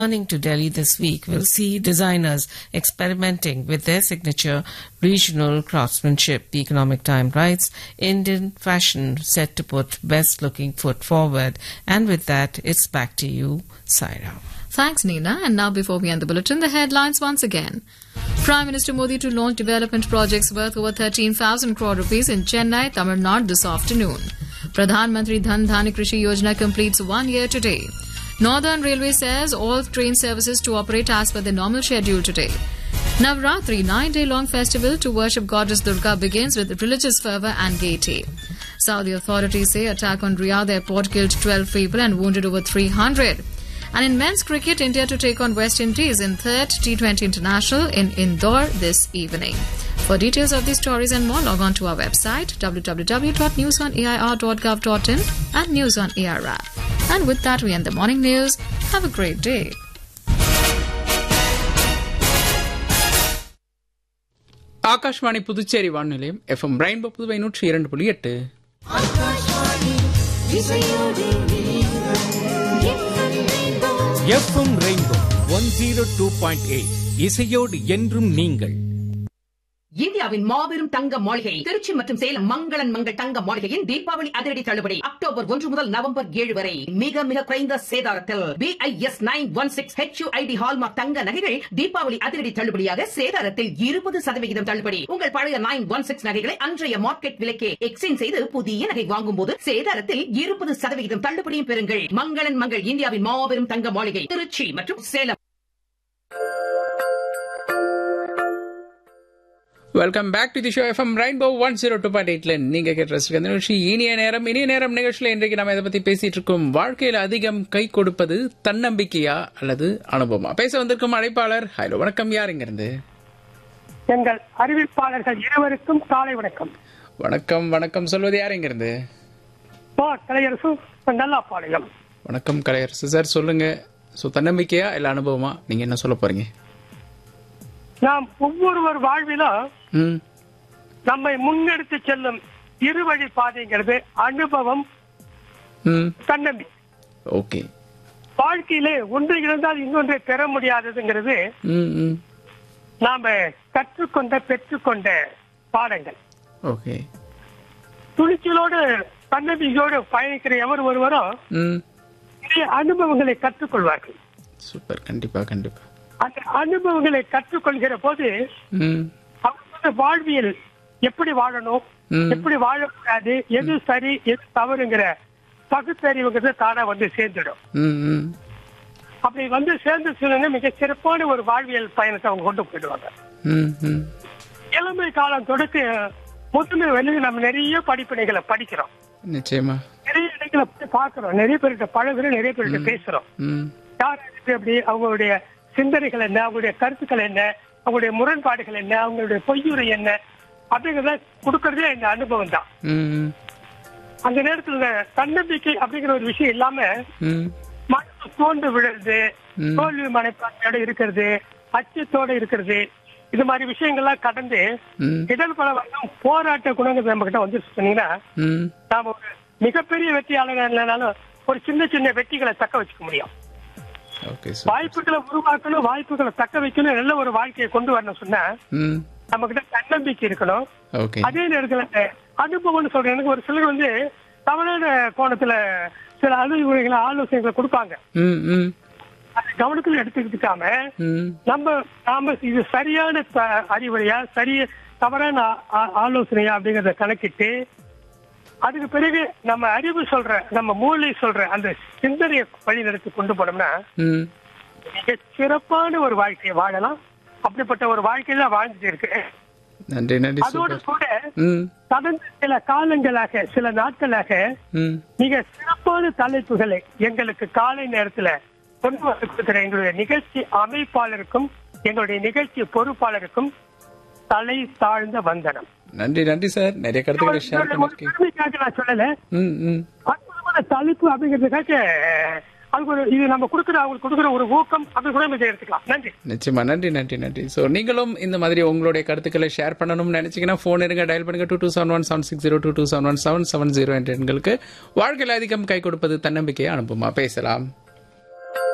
Returning to Delhi this week will see designers experimenting with their signature regional craftsmanship. The Economic Time writes Indian fashion set to put best looking foot forward. And with that, it's back to you, Saira. Thanks, Nina. And now, before we end the bulletin, the headlines once again. Prime Minister Modi to launch development projects worth over 13,000 crore rupees in Chennai, Tamil Nadu this afternoon. Pradhan Mantri Dhan Dhani Krishi Yojana completes one year today. Northern Railway says all train services to operate as per the normal schedule today. Navratri, nine-day-long festival to worship goddess Durga begins with religious fervour and gaiety. Saudi authorities say attack on Riyadh airport killed 12 people and wounded over 300. And in men's cricket, India to take on West Indies in third T20 International in Indore this evening. For details of these stories and more, log on to our website www.newsonair.gov.in and News on AR app. And with that, we end the morning news. Have a great day. Akashvani Puducherry வானொலியம் FM rainbow Puduvai நூற்றி இரண்டு புள்ளி எட்டு FM rainbow one zero two point eight இசையோடு என்றும் நீங்கள் இந்தியாவின் மாபெரும் தங்க மாளிகை திருச்சி மற்றும் சேலம் மங்களன் மங்கள் தங்க மாளிகையின் தீபாவளி அதிரடி தள்ளுபடி அக்டோபர் ஒன்று முதல் நவம்பர் ஏழு வரை மிக மிக குறைந்த சேதாரத்தில் BIS nine one six HUID hallmark தங்க நகைகள் தீபாவளி அதிரடி தள்ளுபடியாக சேதாரத்தில் இருபது சதவிகிதம் தள்ளுபடி உங்கள் பழைய நைன் ஒன் சிக்ஸ் நகைகளை அன்றைய மார்க்கெட் விலைக்கே எக்ஸ்சேஞ்ச் செய்து புதிய நகை வாங்கும் போது சேதாரத்தில் இருபது சதவிகிதம் தள்ளுபடியும் பெறுங்கள் மங்களன் மங்கள் இந்தியாவின் மாபெரும் தங்க மாளிகை திருச்சி மற்றும் Salem welcome back to the show FM rainbow one zero two point எயிட்ல நீங்க கேட்ட ரசிக்க இந்த நிகழ்ச்சி இனிய நேரம் இனிய நேரம் நிகழ்ச்சியில் இன்றைக்கு நம்ம இதை பத்தி பேசிட்டு இருக்கோம் வாழ்க்கையில் அதிகம் கை கொடுப்பது தன்னம்பிக்கையா அல்லது அனுபவமா பேச வந்திருக்கும் அழைப்பாளர் ஹலோ வணக்கம் யார் இங்க இருந்து எங்கள் அறிவிப்பாளர்கள் இருவருக்கும் காலை வணக்கம் வணக்கம் வணக்கம் சொல்வது யார் இங்க இருந்து பா கலையரசு நல்லாப்பாளையம் வணக்கம் கலையரசு சார் சொல்லுங்க ஸோ தன்னம்பிக்கையா இல்ல அனுபவமா நீங்க என்ன சொல்ல போறீங்க நாம் ஒவ்வொருவர் வாழ்விலும் ம் நம்மை முன்னெடுத்து செல்லும் இருவழி பாதைங்கிறது அனுபவம் ம் தன்னம்பிக்கை ஓகே வாழ்க்கையிலே ஒன்று இருந்தால் இன்னொன்றை பெற முடியாததுங்கிறது ம் ம் நாம கற்றுக்கொண்ட பெற்றுக்கொண்ட பாடங்கள் ஓகே துணிச்சலோடு தன்னம்பிக்கையோடு பயணிக்கிற எவர் ஒருவரும் ம் நிறைய அனுபவங்களை கற்றுக்கொள்வார்கள் சூப்பர் கண்டிப்பா கண்டிப்பா அந்த அனுபவங்களை கற்றுக்கொள்கிற போது ம் அவங்க வாழ்வியல் எப்படி வாழணும் ம். எப்படி வாழக்கூடாது எது சரி எது தவறுங்கிற பகுத்தறிவுங்கிறது தானா வந்து சேர்ந்துடும் ம் ம் அப்படி வந்து சேர்ந்து சொன்னா மிக சிறப்பான ஒரு வாழ்வியல் பயணத்தை அவங்க கொண்டு போயிடுவாங்க ம் ம் இளமை காலம் தொடக்க முதுமை வெளியே நம்ம நிறைய படிப்பினைகளை படிக்கிறோம் நிச்சயமா நிறைய இடங்களை போய் பார்க்கிறோம் நிறைய பேர்கிட்ட பழகுறோம் நிறைய பேர்கிட்ட பேசுறோம் ம் யார் இருக்கு அப்படி அவங்களுடைய சிந்தனைகள் என்ன அவங்களுடைய கருத்துக்கள் என்ன அவங்களுடைய முரண்பாடுகள் என்ன அவங்களுடைய பொய்யுரை என்ன அப்படிங்கறத கொடுக்கறதே இந்த அனுபவம் தான் ம் ம் அந்த நேரத்துல இந்த தன்னம்பிக்கை அப்படிங்கிற ஒரு விஷயம் இல்லாம ம் மனசு சோர்ந்து விழுறது ம். தோல்வி மனப்பான்மையோட இருக்கிறது அச்சத்தோட இருக்கிறது இது மாதிரி விஷயங்கள்லாம் கடந்து ம் இடல் பல வரைக்கும் போராட்ட குணங்கள் நம்ம கிட்ட வந்து சொன்னீங்கன்னா ம் நாம ஒரு மிகப்பெரிய வெற்றியாளர் இல்லைனாலும் ஒரு சின்ன சின்ன வெற்றிகளை தக்க வச்சுக்க முடியும் ஓகே சார் வாய்ப்புகளை உருவாக்கணும் வாய்ப்புகளை தக்க வைக்கணும் நல்ல ஒரு வாழ்க்கையை கொண்டு வரணும் சொன்னா ம் நம்ம கிட்ட தன்னம்பிக்கை இருக்கணும் ஓகே அதே நேரத்துல இந்த அனுபவம்னு சொல்றேன் எனக்கு ஒரு சிலர் வந்து தவறான கோணத்துல சில அணுகுமுறைகளை ஆலோசனைகளை கொடுப்பாங்க ம் ம் அதை கவனத்தில் எடுத்துக்கிட்டாம ம் நம்ம நாம இது சரியான த- அறிவுரையா சரிய தவறான ஆ- ஆ- ஆலோசனையா அப்படிங்கறத கணக்கிட்டு அதுக்கு பிறகு நம்ம அறிவு சொல்ற நம்ம மூளை சொல்ற அந்த சிந்தனையை வழி நடத்தி கொண்டு போனோம்னா ம் மிக சிறப்பான ஒரு வாழ்க்கையை வாழலாம் அப்படிப்பட்ட ஒரு வாழ்க்கையில வாழ்ந்துட்டு இருக்கு நன்றி நன்றி அதோடு சூப்பர் கூட ம் கடந்த சில காலங்களாக சில நாட்களாக ம் மிக சிறப்பான தலைப்புகளை எங்களுக்கு காலை நேரத்துல கொண்டு வந்து கொடுக்கிற எங்களுடைய நிகழ்ச்சி அமைப்பாளருக்கும் எங்களுடைய நிகழ்ச்சி பொறுப்பாளருக்கும் தலை தாழ்ந்த வந்தனம் நன்றி நன்றி சார் நிறைய கருத்துக்களை ஷேர் ஒரு பண்ணிருக்கீங்க பெருமைக்காக நான் சொல்லல ம் ம் அற்புதமான தலைப்பு அப்படிங்கிறதுக்காக அதுக்கு ஒரு இது நம்ம கொடுக்குற அவங்களுக்கு கொடுக்குற ஒரு ஊக்கம் அப்படி கூட இதை எடுத்துக்கலாம் நன்றி நிச்சயமா நன்றி நன்றி நன்றி ஸோ நீங்களும் இந்த மாதிரி உங்களுடைய கருத்துக்களை ஷேர் பண்ணணும்னு நினைச்சீங்கன்னா ஃபோன் இருங்க டயல் பண்ணுங்க two two seven one seven six zero two two seven one seven seven zero என்ற எண்களுக்கு வாழ்க்கையில் அதிகம் கை கொடுப்பது தன்னம்பிக்கையை அனுப்புமா பேசலாம்